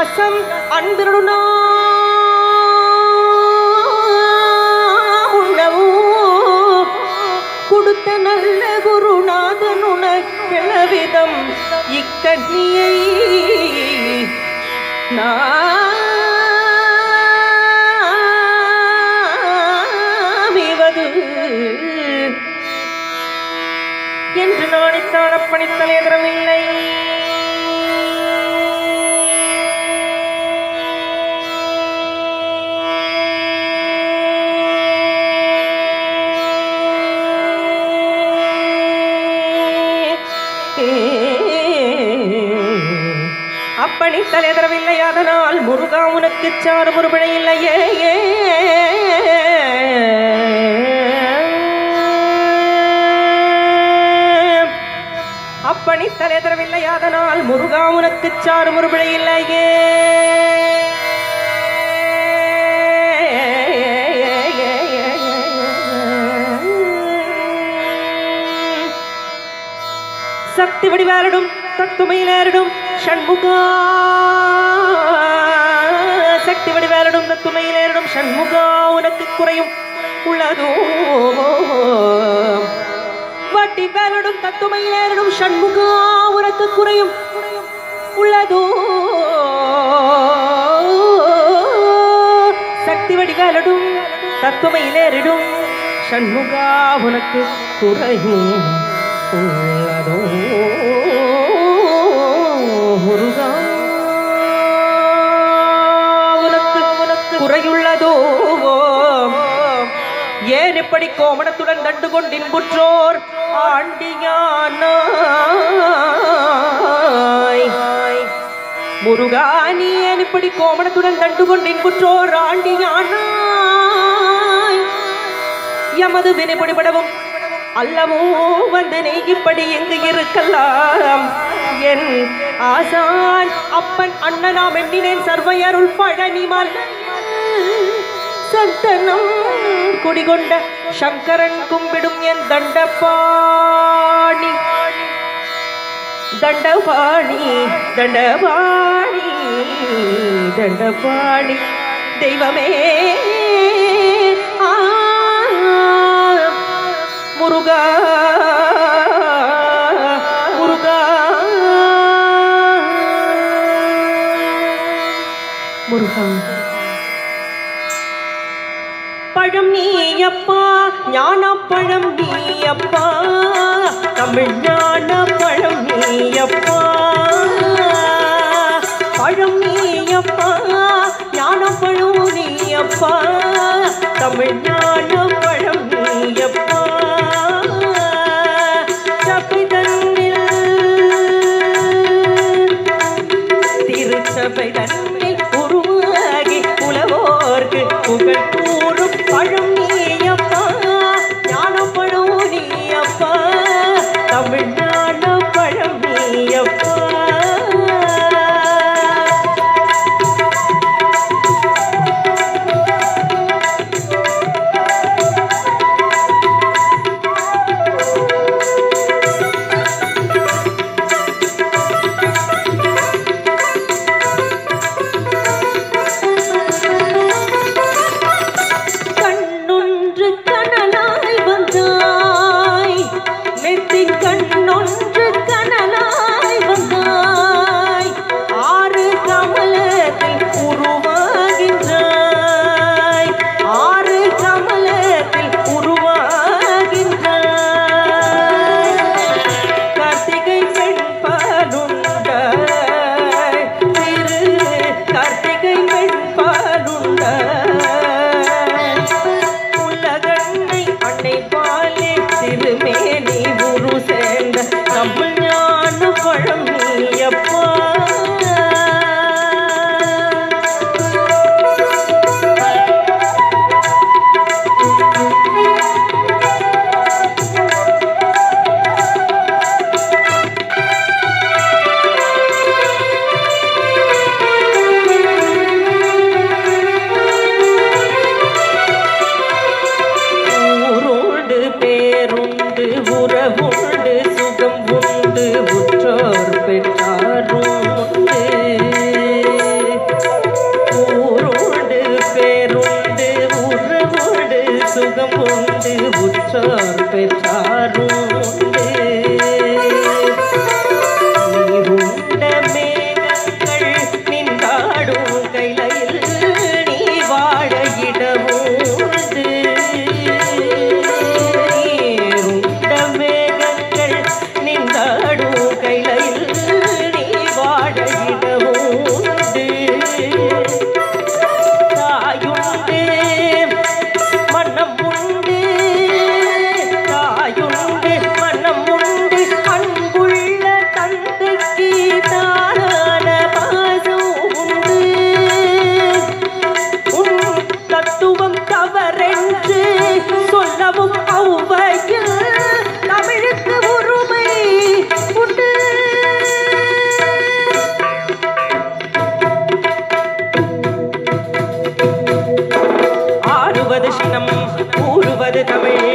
ரசம் அன்பிருடுனா உண்ணவும் கொடுத்த நல்ல குருநாதன் உனக்கெளவிதம் இக்கண்ணியை நாமிவது என்று நாடித்தான் அப்பணித்தல் எதிரவில்லை அப்பணி தலைதரவில்லை அதனால் முருகா உனக்கு சாறு முறுபிழை இல்லையே அப்பணி தலைதரவில்லை அதனால் முருகா உனக்கு சாறு முறுபிழை இல்லையே சக்தி வடிவாரிடும் தத்துமையிலேரிடும் ஷண்முகா சக்தி வடிவாரிடும் தத்துமையிலேரிடும் ஷண்முகா உனக்கு குறையும் உள்ளதோ வட்டி வேலடும் தத்துமையிலேரிடும் ஷண்முகா உனக்கு குறையும் உள்ளதோ சக்தி வடிவாலடும் தத்துமையிலேறிடும் ஷண்முகா உனக்கு குறையும் உள்ளதோ முருகா உனக்கு உனக்கு குறையுள்ளதோ ஏன் இப்படி கோமணத்துடன் தண்டு கொண்டின்புற்றோர் ஆண்டியானாய் முருகா நீ ஏன் இப்படி கோமணத்துடன் தண்டு கொண்டின்புற்றோர் ஆண்டியானாய் எமது வினைபடிபடவும் அல்லவோ வந்து நீ இப்படி எங்கு இருக்கலாம் என் ஆசான் அப்பன் அண்ணனாம் எண்ணினேன் சர்வையருள் பழனி மலை சந்தனம் குடிகொண்ட சங்கரன் கும்பிடும் என் தண்டபாணி தண்டபாணி தண்டபாணி தண்டபாணி தெய்வமே ஆ, முருகா முருகா முருகா பழம் நீயப்பா ஞான பழம் நீயப்பா தமிழ் ஞான பழம் நீயப்பா பழம் நீயப்பா ஞான பழம் நீயப்பா தமிழ் ஞான பழம் நீயப்பா சபிதன்னில் திருச்சபை தன்னில் உருவாகி உலவோர்க்கு புகழ் கூறும் பழம் நீயப்பா ஞானப்பழம் நீயப்பா தமிழ் ஞான பழம் நீயப்பா சுகம் உண்டு உற்றார் பெற்றாரும் உண்டு நீருண்ட மேகங்கள் நின்றாடும் கைலையில் நீ வாழ இடமுண்டு நீருண்ட மேகங்கள் நின்றாடும் கைலையில் நீ வாழ இடமுண்டு தாயுண்டு மன்னம் உண்டு தாயுண்டு மன்னம் உண்டு அன்புள்ள தந்தைக்கு தாரான பாசம் உண்டு உன் தத்துவம் தவறென்று சொல்லவும் ஔவையில் தமிழுக்கு உரிமை உண்டு ஆடுவது சினம் கூறுவது தமிழ்